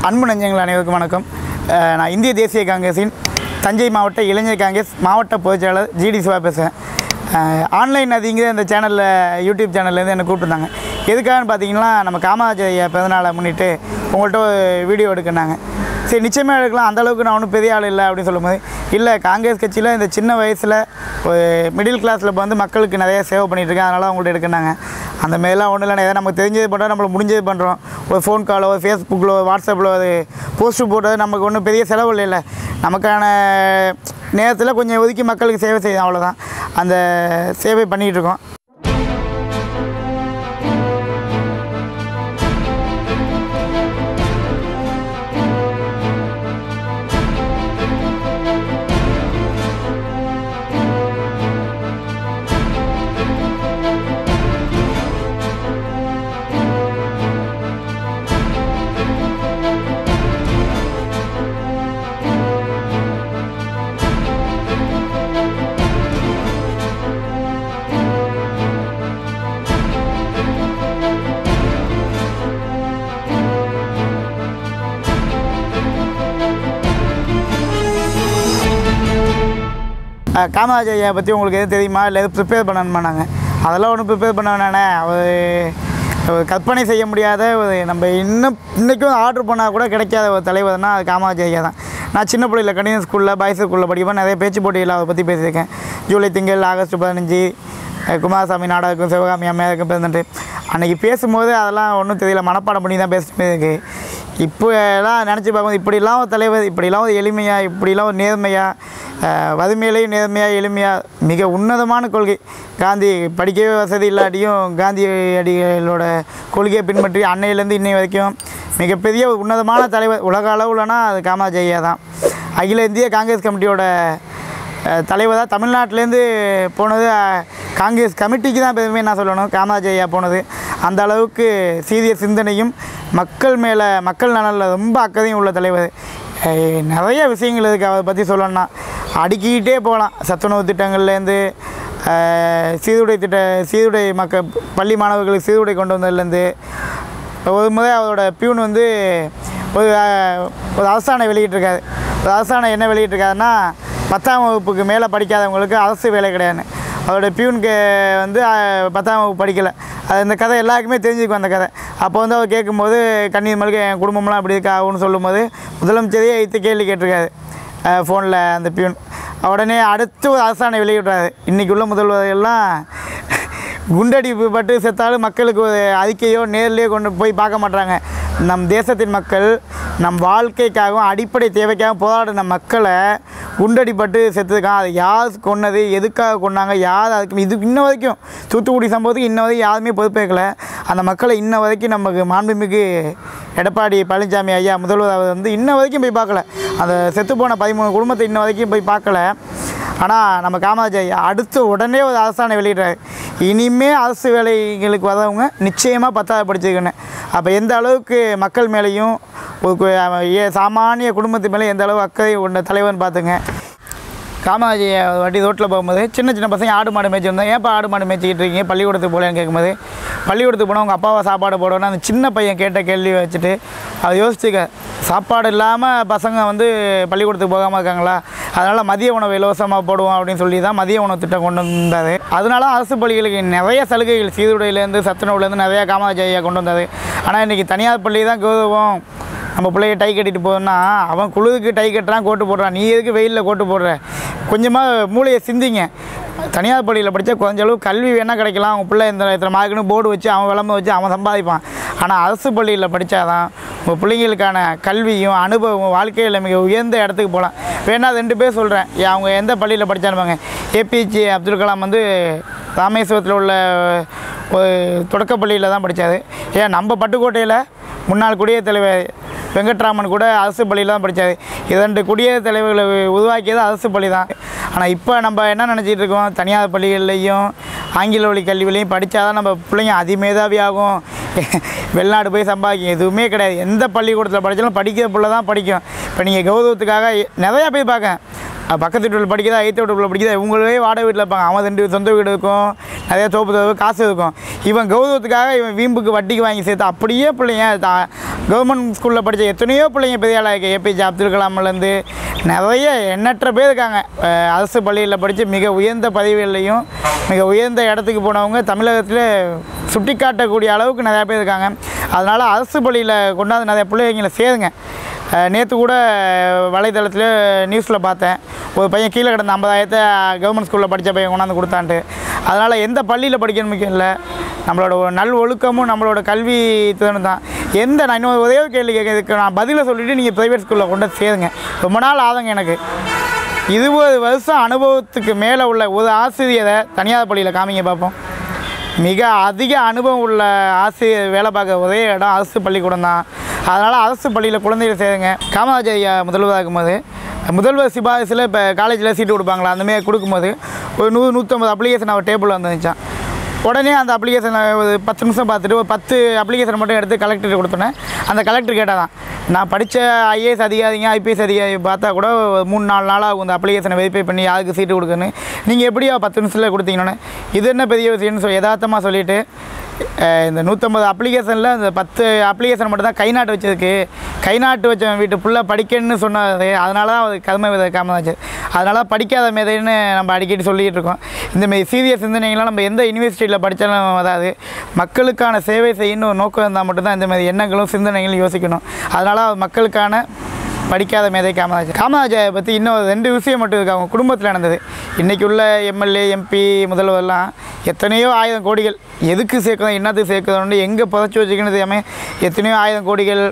அன்பு நெஞ்சங்கள் அனைவருக்கும் வணக்கம் அஹ் நான் இந்திய தேசிய காங்கிரஸின் தஞ்சை மாவட்ட இளைஞர் காங்கிரஸ் மாவட்ட பொதுச்செயலாளர் ஜிடி சிவா பேசுகிறேன் ஆன்லைன் அதிங்கிற இந்த சேனலில் யூடியூப் சேனல்லேருந்து என்னை கூப்பிட்டுருந்தாங்க எதுக்காகன்னு பார்த்தீங்கன்னா நம்ம காமராஜர் ஐயா பிறந்தநாளை முன்னிட்டு உங்கள்கிட்ட ஒரு வீடியோ எடுக்கினாங்க சரி நிச்சயமாக எடுக்கலாம் அந்த அளவுக்கு நான் ஒன்றும் பெரிய ஆள் இல்லை அப்படின்னு சொல்லும்போது இல்லை காங்கிரஸ் கட்சியில் இந்த சின்ன வயசில் ஒரு மிடில் கிளாஸில் வந்து மக்களுக்கு நிறைய சேவை பண்ணிட்டு இருக்கேன் அதனால் அவங்கள்ட்ட எடுக்கினாங்க அந்த மாதிரிலாம் ஒன்றும் இல்லை எதாவது நமக்கு தெரிஞ்சது பண்ணுறோம் நம்மளுக்கு முடிஞ்சது பண்ணுறோம் ஒரு ஃபோன் காலோ ஒரு ஃபேஸ்புக்கிலோ வாட்ஸ்அப்பில் ஒரு போஸ்ட்டு போடுறது நமக்கு ஒன்றும் பெரிய செலவு இல்லைல்ல நமக்கான நேரத்தில் கொஞ்சம் ஒதுக்கி மக்களுக்கு சேவை செய்யும் அவ்வளோதான் அந்த சேவை பண்ணிகிட்டு இருக்கோம் அஹ் காமராஜர் ஐயா பற்றி உங்களுக்கு எதுவும் தெரியுமா இல்லை எதுவும் ப்ரிப்பேர் பண்ணணுமா நாங்கள் அதெல்லாம் ஒன்றும் ப்ரிப்பேர் பண்ண வேணாண்ணே அவர் அவர் கற்பனை செய்ய முடியாத ஒரு நம்ம இன்னும் இன்றைக்கும் ஆர்டர் பண்ணால் கூட கிடைக்காத ஒரு தலைவர்னா அது காமராஜர் ஐயா தான் நான் சின்ன பிள்ளையில் கணித ஸ்கூலில் பாய்ஸ் ஸ்கூலில் படிப்பேன் நிறைய பேச்சு போட்டியில் அவரை பற்றி பேசியிருக்கேன் ஜூலை திங்கள் ஆகஸ்ட் பதினஞ்சு அஹ் குமாரசாமி நாடகம் சிவகாமி அம்மையாருக்கும் பிறந்துட்டு அன்றைக்கி பேசும்போது அதெல்லாம் ஒன்றும் தெரியல மனப்பாடம் பண்ணி தான் பேசிட்டு இருக்கு இப்போ எல்லாம் நினச்சி பார்க்கும்போது இப்படிலாம் ஒரு தலைவர் இப்படிலாம் ஒரு எளிமையாக இப்படிலாம் ஒரு நேர்மையாக வறுமையிலையும் நேர்மையாக எளிமையாக மிக உன்னதமான கொள்கை காந்தி படிக்கவே வசதி இல்லாட்டியும் காந்தி அடிகளோட கொள்கையை பின்பற்றி அன்னையிலேருந்து இன்னை வரைக்கும் மிகப்பெரிய ஒரு உன்னதமான தலைவர் உலக அளவுலனா அது காமராஜ் ஐயா தான் அகில இந்திய காங்கிரஸ் கமிட்டியோட தலைவராக தமிழ்நாட்டிலேருந்து போனது அஹ், காங்கிரஸ் கமிட்டிக்கு தான் பெருமை நான் சொல்லணும் காமராஜ் ஐயா போனது அந்த அளவுக்கு சீரிய சிந்தனையும் மக்கள் மேலே மக்கள் நலனில் ரொம்ப அக்கறையும் உள்ள தலைவர் அஹ், நிறைய விஷயங்கள் இருக்குது அவரை பற்றி சொல்லணும்னா அடுக்கிக்கிட்டே போகலாம் சத்துணவு திட்டங்கள்லேருந்து அஹ், சீருடை திட்ட சீருடை மக்கள் பள்ளி மாணவர்களுக்கு சீருடை கொண்டு வந்ததுலேருந்து ஒரு முறை அவரோட பியூன் வந்து ஒரு அஹ், ஒரு அரசாணை வெளியிட்டிருக்காரு ஒரு அரசாணை என்ன வெளியிட்டிருக்காருன்னா பத்தாம் வகுப்புக்கு மேலே படிக்காதவங்களுக்கு அரசு வேலை கிடையாதுன்னு அவரோட பியூனுக்கு வந்து அஹ், பத்தாம் வகுப்பு படிக்கலை அது இந்த கதை எல்லாருக்குமே தெரிஞ்சுக்கும் அந்த கதை அப்போ வந்து அவர் கேட்கும்போது கண்ணீர் மல்க என் குடும்பம்லாம் அப்படி இருக்கா ஆகும்னு சொல்லும்போது முதலமைச்சரையே வைத்து கேள்வி கேட்டிருக்காரு ஃபோனில் அந்த பியூன் உடனே அடுத்து ஒரு அரசாணை வெளியிடுறாரு இன்றைக்கி உள்ள முதல்வர்கள்லாம் குண்டடிப்பு பட்டு செத்தாலும் மக்களுக்கு ஒரு அறிக்கையோ நேர்லேயோ கொண்டு போய் பார்க்க மாட்டாங்க நம் தேசத்தின் மக்கள் நம் வாழ்க்கைக்காகவும் அடிப்படை தேவைக்காகவும் போராடின மக்களை குண்டடிப்பட்டு செத்துருக்கான் அது யார் கொன்னது எதுக்காக கொன்னாங்க யார் அதுக்கு இது இன்ன வரைக்கும் தூத்துக்குடி சம்பவத்துக்கு இன்ன வரைக்கும் யாருமே பொறுப்பேற்கல அந்த மக்களை இன்ன வரைக்கும் நமக்கு மாண்புமிகு எடப்பாடி பழனிசாமி ஐயா முதல்வர் அவர் வந்து இன்ன வரைக்கும் போய் பார்க்கல அந்த செத்துப்போன பதிமூணு குடும்பத்தை இன்ன வரைக்கும் போய் பார்க்கல ஆனால் நம்ம காமராஜ் ஐயா அடுத்து உடனே ஒரு அரசாணை வெளியிடுறாரு இனிமே அரசு வேலைகளுக்கு வரவங்க நிச்சயமாக பத்தாவது படிச்சிருக்கணும் அப்போ எந்த அளவுக்கு மக்கள் மேலேயும் ஒரு கு- ஏ சாமானிய குடும்பத்து மேலே எந்த அளவு அக்கறை கொண்ட தலைவர்னு பார்த்துங்க காமராஜ் ஐயா ஒரு வாட்டி ரோட்டில் போகும்போது சின்ன சின்ன பசங்க ஆடு மாடு மேய்ச்சி வந்தோம் ஏன்ப்பா ஆடு மாடு மேய்ச்சிக்கிட்டு இருக்கீங்க பள்ளிக்கூடத்துக்கு போகலன்னு கேட்கும்போது பள்ளிக்கூடத்துக்கு போனால் உங்கள் அப்பாவை சாப்பாடு போடணும்னு அந்த சின்ன பையன் கேட்ட கேள்வி வச்சுட்டு அதை யோசிச்சுக்க சாப்பாடு இல்லாமல் பசங்க வந்து பள்ளிக்கூடத்துக்கு போகாமல் இருக்காங்களா அதனால் மதிய உணவு இலவசமாக போடுவோம் அப்படின்னு சொல்லி தான் மதிய உணவு திட்டம் கொண்டு வந்தார் அதனால அரசு பள்ளிகளுக்கு நிறைய சலுகைகள் சீருடையிலேருந்து சத்துணவுலேருந்து நிறையா காமராஜ் ஐயா கொண்டு வந்தார் ஆனால் இன்றைக்கி தனியார் பள்ளி தான் கௌரவம் நம்ம பிள்ளைய டை கட்டிட்டு போனா அவன் குளிருக்கு டை கட்டுறான் கோட்டு போடுறான் நீ எதுக்கு வெயிலில் கோட்டு போடுற கொஞ்சமாக மூளையை சிந்திங்க தனியார் பள்ளியில் படித்தா கொஞ்ச அளவு கல்வி வேணால் கிடைக்கலாம் அவன் பிள்ளை இந்த இத்தனை மார்க்குன்னு போர்டு வச்சு அவன் விளம்ப வச்சு அவன் சம்பாதிப்பான் ஆனால் அரசு பள்ளியில் படித்தாதான் உங்கள் பிள்ளைங்களுக்கான கல்வியும் அனுபவம் வாழ்க்கையில் மிக உயர்ந்த இடத்துக்கு போகலாம் வேணா ரெண்டு பேர் சொல்கிறேன் அவங்க எந்த பள்ளியில் படித்தாருப்பாங்க ஏபிஜே அப்துல் கலாம் வந்து ராமேஸ்வரத்தில் உள்ள ஒரு தொடக்கப்பள்ளியில் தான் படித்தார் ஏன் நம்ம பட்டுக்கோட்டையில் முன்னாள் குடியரசுத் தலைவர் வெங்கட்ராமன் கூட அரசு பள்ளியில் தான் படித்தார் இரண்டு குடியரசுத் தலைவர்களை உருவாக்கியது அரசு பள்ளி தான் ஆனால் இப்போ நம்ம என்ன நினச்சிட்டு இருக்கோம் தனியார் பள்ளிகள்லையும் ஆங்கில வழி கல்விலையும் படித்தா தான் நம்ம பிள்ளைங்க அதிமேதாவி ஆகும் வெளிநாடு போய் சம்பாதிக்கும் எதுவுமே கிடையாது எந்த பள்ளிக்கூடத்தில் படித்தாலும் படிக்கிற பிள்ளை தான் படிக்கும் இப்போ நீங்கள் கௌரவத்துக்காக நிறையா போய் பார்க்க அஹ் பக்கத்து வீட்டில் படிக்கிறதா எய்த்த வீட்டில் படிக்கிறதா இவங்களே வாடகை வீட்டில் இருப்பாங்க அவன் ரெண்டு சொந்த வீடு இருக்கும் நிறைய தோப்பு தோப்பு காசு இருக்கும் இவன் கௌரவத்துக்காக இவன் வீம்புக்கு வட்டிக்கு வாங்கி சேர்த்து அப்படியே பிள்ளைங்க தா- கவர்மெண்ட் ஸ்கூலில் படித்த எத்தனையோ பிள்ளைங்க பெரிய ஆளாக இருக்கு ஏபிஜே அப்துல் கலாம்லேருந்து நிறைய எண்ணற்ற பேர் இருக்காங்க அஹ் அரசு பள்ளியில் படித்து மிக உயர்ந்த பதவிகள்லையும் மிக உயர்ந்த இடத்துக்கு போனவங்க தமிழகத்தில் சுட்டி காட்டக்கூடிய அளவுக்கு நிறையா பேர் இருக்காங்க அதனால் அரசு பள்ளியில் கொண்டாந்து நிறைய பிள்ளைங்களை சேருங்க நேற்று கூட வலைதளத்தில் நியூஸில் பார்த்தேன் ஒரு பையன் கீழே கிடந்த ஐம்பதாயிரத்தை கவர்மெண்ட் ஸ்கூலில் படித்த பையன் கொண்டாந்து கொடுத்தான்ட்டு அதனால் எந்த பள்ளியில் படிக்கணும் முக்கியம் இல்லை நம்மளோட ஒரு நல் ஒழுக்கமும் நம்மளோட கல்வி திறனும் தான் எந்த நான் இன்னும் ஒரே ஒரு கேள்வி கேட்கறதுக்கு நான் பதிலை சொல்லிவிட்டு நீங்கள் ப்ரைவேட் ஸ்கூலில் கொண்டு வந்து சேருங்க ரொம்ப நாள் ஆகுங்க எனக்கு இருபது வருஷம் அனுபவத்துக்கு மேலே உள்ள ஒரு ஆசிரியரை தனியார் பள்ளியில் காமிங்க பார்ப்போம் மிக அதிக அனுபவம் உள்ள ஆசிரியர் வேலை பார்க்க ஒரே இடம் அரசு பள்ளிக்கூடம் தான் அதனால் அரசு பள்ளியில் குழந்தைகள் சேருங்க காமராஜ் ஐயா முதல்வராக இருக்கும்போது முதல்வர் சிபாரிசில் இப்போ காலேஜில் சீட்டு கொடுப்பாங்களா அந்தமாரி கொடுக்கும்போது ஒரு நூறு நூற்றம்பது அப்ளிகேஷன் அவர் டேபிளில் வந்துருந்துச்சான் உடனே அந்த அப்ளிகேஷனை ஒரு பத்து நிமிஷம் பார்த்துட்டு ஒரு பத்து அப்ளிகேஷன் மட்டும் எடுத்து கலெக்டர் கொடுத்தோன்னே அந்த கலெக்டர் கேட்டால் தான் நான் படித்த ஐஏஎஸ் அதிகாரிங்க ஐபிஎஸ் அதிகாரி பார்த்தா கூட ஒரு மூணு நாலு நாளாக ஆகும் இந்த அப்ளிகேஷனை வெரிஃபை பண்ணி யாருக்கு சீட்டு கொடுக்கணும் நீங்கள் எப்படியா பத்து நிமிஷத்தில் கொடுத்தீங்கன்னு இது என்ன பெரிய விஷயம்னு சொல்லி யதார்த்தமாக சொல்லிவிட்டு அஹ் இந்த நூற்றம்பது அப்ளிகேஷனில் இந்த பத்து அப்ளிகேஷன் மட்டும் தான் கை நாட்டு வச்சதுக்கு கை நாட்டு வச்சவன் வீட்டு ஃபுல்லாக படிக்கணும்னு சொன்னது அதனால தான் அது கருமை வித காமராஜ் அதனால படிக்காத மேதைன்னு நம்ம அடிக்கடி சொல்லிகிட்டு இருக்கோம் இந்தமாரி சீரியஸ் சிந்தனைகள்லாம் நம்ம எந்த யூனிவர்சிட்டியில் படித்தாலும் வராது மக்களுக்கான சேவை செய்யணும் ஒரு நோக்கம் இருந்தால் மட்டும்தான் இந்த மாதிரி எண்ணங்களும் சிந்தனைகளும் யோசிக்கணும் அதனால் மக்களுக்கான படிக்காத மேதை காமராஜ் காமராஜை பற்றி இன்னும் ஒரு ரெண்டு விஷயம் மட்டும் இருக்கு அவங்க குடும்பத்தில் நடந்தது இன்றைக்கி உள்ள எம்எல்ஏ எம்பி முதல்வர்லாம் எத்தனையோ ஆயிரம் கோடிகள் எதுக்கு சேர்க்கணும் என்னத்துக்கு சேர்க்கணும்னு எங்கே புதைச்சி வச்சுக்கணும் தெரியாமல் எத்தனையோ ஆயிரம் கோடிகள்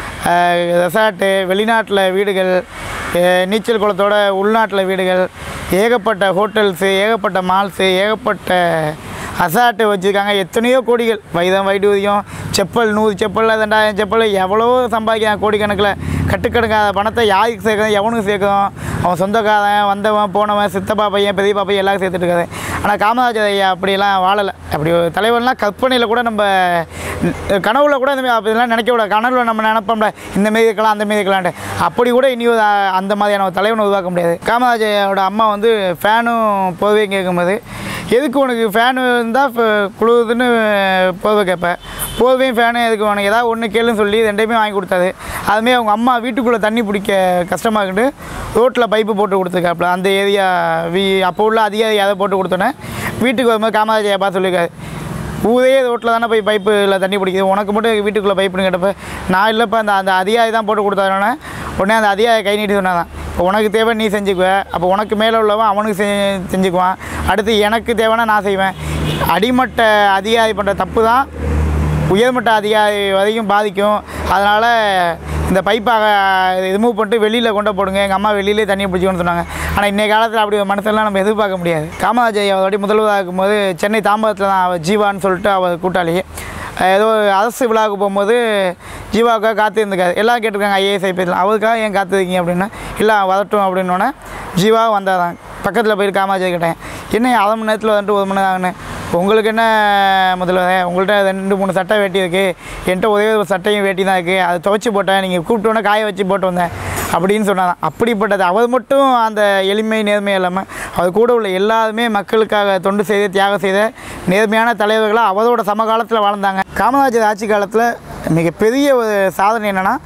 ரெசார்ட்டு வெளிநாட்டில் வீடுகள் அஹ் நீச்சல் குளத்தோட உள்நாட்டில் வீடுகள் ஏகப்பட்ட ஹோட்டல்ஸு ஏகப்பட்ட மால்ஸு ஏகப்பட்ட அசாட்டு வச்சுருக்காங்க எத்தனையோ கோடிகள் வைதம் வைடூரியம் செப்பல் நூறு செப்பல் ரெண்டாயிரம் செப்பல் எவ்வளவோ சம்பாதிக்கிறான் கோடிக்கணக்கில் கட்டுக்கணக்காத பணத்தை யாருக்கு சேர்க்கணும் எவனுக்கு சேர்க்கணும் அவன் சொந்தக்காரன் வந்தவன் போனவன் சித்தப்பா பையன் பெரியப்பா பையன் எல்லாரும் சேர்த்துட்டு இருக்காது ஆனால் காமராஜர் ஐயா அப்படியெல்லாம் வாழலை அப்படி ஒரு தலைவர்லாம் கற்பனையில் கூட நம்ம கனவுல கூட இந்த மாதிரி அப்படிலாம் நினைக்க கூடாது கனவுல நம்ம நினைப்போம்ல இந்த மாரி இருக்கலாம் அந்த மாரி இருக்கலான்ட்டு அப்படி கூட இனி ஒரு அ- அந்த மாதிரியான ஒரு தலைவனை உருவாக்க முடியாது காமராஜரோட அம்மா வந்து ஃபேனும் போதவையும் கேட்கும்போது எதுக்கு உனக்கு ஃபேனு இருந்தால் குழுதுன்னு போதவை கேட்பேன் போதவையும் ஃபேனும் எதுக்கு உனக்கு ஏதாவது ஒன்று கேளுன்னு சொல்லி ரெண்டையுமே வாங்கி கொடுத்தாது அதுமாரி அவங்க அம்மா வீட்டுக்குள்ளே தண்ணி பிடிக்க கஷ்டமாக இருக்குன்னு ரோட்டில் பைப்பு போட்டு கொடுத்துருக்காப்புல அந்த ஏரியா வி அப்போ உள்ள அதிகாரி அதை போட்டு கொடுத்தோன்னே வீட்டுக்கு வரும்போது காமராஜர் பார்த்து சொல்லியிருக்காரு ஊரே ரோட்டில் தானே போய் பைப்பில் தண்ணி பிடிக்குது உனக்கு மட்டும் வீட்டுக்குள்ளே பைப்புன்னு கேட்டப்ப நான் இல்லைப்பா அந்த அந்த அதிகாரி தான் போட்டு கொடுத்தாருன்னே உடனே அந்த அதிகாரி கை நீட்டி சொன்னாதான் இப்போ உனக்கு தேவை நீ செஞ்சுக்குவ அப்போ உனக்கு மேலே உள்ளவன் அவனுக்கு செ செஞ்சுக்குவான் அடுத்து எனக்கு தேவைன்னா நான் செய்வேன் அடிமட்ட அதிகாரி பண்ணுற தப்பு தான் உயர்மட்ட அதிகாரி வரைக்கும் பாதிக்கும் அதனால் இந்த பைப்பை ரிமூவ் பண்ணிட்டு வெளியில் கொண்டு போடுங்க எங்கள் அம்மா வெளியிலே தண்ணி பிடிச்சிக்கணும்னு சொன்னாங்க ஆனால் இன்றைய காலத்தில் அப்படி ஒரு மனுஷன்லாம் நம்ம எதிர்பார்க்க முடியாது காமராஜ் ஐயா வாட்டி முதல்வராக இருக்கும்போது சென்னை தாம்பரத்தில் தான் அவர் ஜீவான்னு சொல்லிட்டு அவர் கூட்டாளி ஏதோ ஒரு அரசு விழாவுக்கு போகும்போது ஜீவாவுக்காக காத்திருந்துக்காரு எல்லாம் கேட்டிருக்காங்க ஐஏஎஸ் ஐபிஎஸ் அவருக்காக ஏன் காத்திருக்கீங்க அப்படின்னா இல்லை வரட்டும் அப்படின்னோடனே ஜீவா வந்தாதான் பக்கத்தில் போய் காமாஜி கேட்டேன் என்ன அரை மணி நேரத்தில் வந்துட்டு ஒரு மணி நேரம் ஆகுன்னு உங்களுக்கு என்ன முதல்வரே உங்கள்கிட்ட ரெண்டு மூணு சட்டை வேட்டி இருக்குது என்கிட்ட ஒரே ஒரு சட்டையும் வேட்டி தான் இருக்குது அதை துவைச்சி போட்டேன் நீங்கள் கூப்பிட்டோன்னே காய வச்சு போட்டு வந்தேன் அப்படின்னு சொன்னாதான் அப்படிப்பட்டது அவர் மட்டும் அந்த எளிமை நேர்மை இல்லாமல் அவர் கூட உள்ள எல்லாருமே மக்களுக்காக தொண்டு செய்து தியாகம் செய்த நேர்மையான தலைவர்களாக அவரோட சமகாலத்தில் வாழ்ந்தாங்க காமராஜர் ஆட்சி காலத்தில் மிகப்பெரிய ஒரு சாதனை என்னென்னா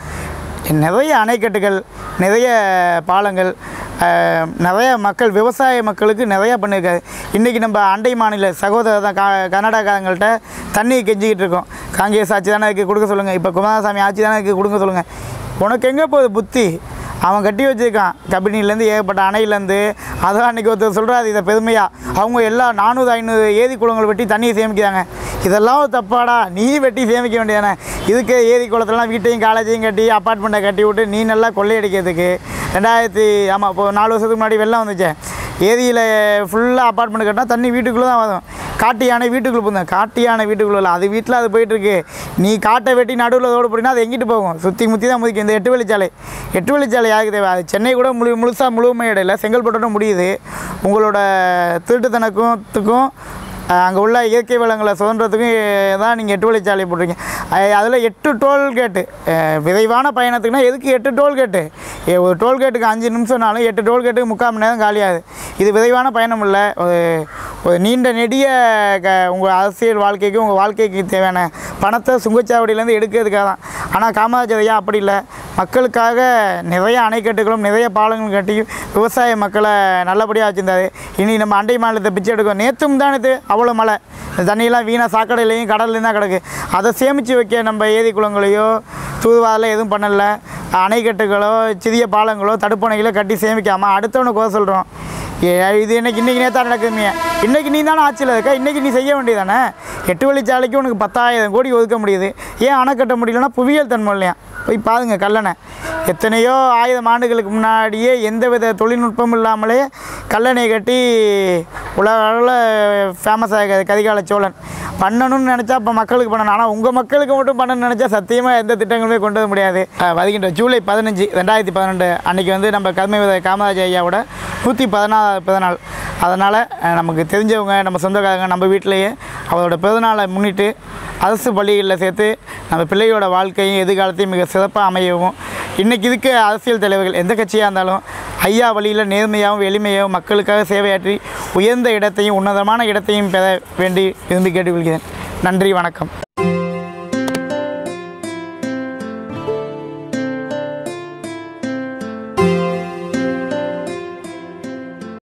நிறைய அணைக்கட்டுகள் நிறைய பாலங்கள் அஹ், நிறைய மக்கள் விவசாய மக்களுக்கு நிறையா பண்ணியிருக்காரு இன்றைக்கி நம்ம அண்டை மாநில சகோதரர் தான் கா கர்நாடகாரங்கள்ட்ட தண்ணி கெஞ்சிக்கிட்டு இருக்கோம் காங்கிரஸ் ஆட்சி தானே இருக்குது கொடுக்க சொல்லுங்கள் இப்போ குமாரசாமி ஆட்சி தானே இருக்குது கொடுக்க சொல்லுங்கள் உனக்கு எங்கே போகுது புத்தி அவன் கட்டி வச்சிருக்கான் கபினிலேருந்து ஏகப்பட்ட அணையிலேருந்து அதான் அன்றைக்கி ஒருத்தர் சொல்கிறாரு இதை பெருமையாக அவங்க எல்லா நானூறு ஐநூறு ஏரி குளங்கள் வெட்டி தண்ணியை சேமிக்கிறாங்க இதெல்லாம் ஒரு தப்பாடா நீ வெட்டி சேமிக்க வேண்டியதானே இதுக்கு ஏரி குளத்துலலாம் வீட்டையும் காலேஜையும் கட்டி அப்பார்ட்மெண்ட்டை கட்டி விட்டு நீ நல்லா கொள்ளையடிக்கிறதுக்கு ரெண்டாயிரத்தி ஆமாம் இப்போ நாலு வருஷத்துக்கு முன்னாடி வெள்ளம் வந்துச்சே ஏரியில் ஃபுல்லாக அப்பார்ட்மெண்ட் கட்டினா தண்ணி வீட்டுக்குள்ளே தான் வரும் காட்டு யானை வீட்டுக்குள்ளே போங்க காட்டு யானை வீட்டுக்குள்ளே இல்லை அது வீட்டில் அது போயிட்டுருக்கு நீ காட்டை வெட்டி நடுவில் ரோடு போட்டினா அது எங்கிட்டு போகும் சுற்றி முற்றி தான் முதிக்கும் இந்த எட்டு வழிச்சாலை எட்டு வழிச்சாலை யாருக்கு தேவை அது சென்னை கூட முழு முழுசாக முழுமையடையில் செங்கல்பட்டோட முடியுது உங்களோட திருட்டுத்தனக்கும் அங்கே உள்ள இயற்கை வளங்களை சுதந்திரத்துக்கும் தான் நீங்கள் எட்டு வழிச்சாலை போட்டிருக்கீங்க அதில் எட்டு டோல் கேட்டு அஹ், விரைவான பயணத்துக்குனா எதுக்கு எட்டு டோல் கேட்டு ஏ- ஒரு டோல் கேட்டுக்கு அஞ்சு நிமிஷம்னாலும் எட்டு டோல் கேட்டுக்கு முக்கால் மணி நேரம் காலியாகுது இது விரைவான பயணம் இல்லை ஒரு ஒரு நீண்ட நெடிய க உங்கள் அரசியல் வாழ்க்கைக்கு உங்கள் வாழ்க்கைக்கு தேவையான பணத்தை சுங்கச்சாவடியிலேருந்து எடுக்கிறதுக்காக தான் ஆனால் காமராஜர் ஐயா அப்படி இல்லை மக்களுக்காக நிறைய அணைக்கட்டுகளும் நிறைய பாலங்களும் கட்டி விவசாய மக்களை நல்லபடியாக வச்சுருந்தாரு இனி நம்ம அண்டை மாநிலத்தை பிச்சை எடுக்கும் நேற்றும் தானே அவ்வளோ மழை இந்த தண்ணியெல்லாம் வீணாக சாக்கடையிலையும் கடல்லையும் தான் கிடக்கு அதை சேமித்து வைக்க நம்ம ஏரி குளங்களையோ தூதுவாரில் எதுவும் பண்ணல அணைக்கட்டுகளோ சிறிய பாலங்களோ தடுப்பணைகளோ கட்டி சேமிக்காமல் அடுத்தவனை குறை சொல்கிறோம் ஏ இது இன்னைக்கு இன்றைக்கி நேத்தா நடக்குதுமே இன்றைக்கி நீ தானே ஆட்சியில் இருக்க இன்றைக்கி நீ செய்ய வேண்டியதானே எட்டு வழிச்சாலைக்கு உனக்கு பத்தாயிரம் கோடி ஒதுக்க முடியுது ஏன் அணை கட்ட முடியலன்னா புவியியல் தன்மை இல்லையா போய் பாருங்க கல்லணை எத்தனையோ ஆயிரம் ஆண்டுகளுக்கு முன்னாடியே எந்தவித தொழில்நுட்பமும் இல்லாமலே கல்லணை கட்டி உலக அளவில் ஃபேமஸ் ஆக கரிகால சோழன் பண்ணணும்னு நினச்சா இப்போ மக்களுக்கு பண்ணணும் ஆனால் உங்கள் மக்களுக்கு மட்டும் பண்ணணும்னு நினச்சா சத்தியமாக எந்த திட்டங்களுமே கொண்டு வர முடியாது அஹ் வருகின்ற ஜூலை பதினஞ்சு ரெண்டாயிரத்தி பதினெண்டு அன்றைக்கி வந்து நம்ம கர்ம வித காமராஜ் ஐயாவோட நூற்றி பதினாறு பிறந்தநாள் அதனால் நமக்கு தெரிஞ்சவங்க நம்ம சொந்தக்காரங்க நம்ம வீட்டிலேயே அவரோட பிறந்தநாளை முன்னிட்டு அரசு பள்ளிகளில் சேர்த்து நம்ம பிள்ளையோட வாழ்க்கையும் எதிர்காலத்தையும் மிக சிறப்பாக அமையவும் இன்றைக்கி இருக்க அரசியல் தலைவர்கள் எந்த கட்சியாக இருந்தாலும் ஐயா வழியில் நேர்மையாகவும் எளிமையாகவும் மக்களுக்காக சேவையாற்றி உயர்ந்த இடத்தையும் உன்னதமான இடத்தையும் பெற வேண்டி இருந்து கேட்டுக்கொள்கிறேன் நன்றி வணக்கம்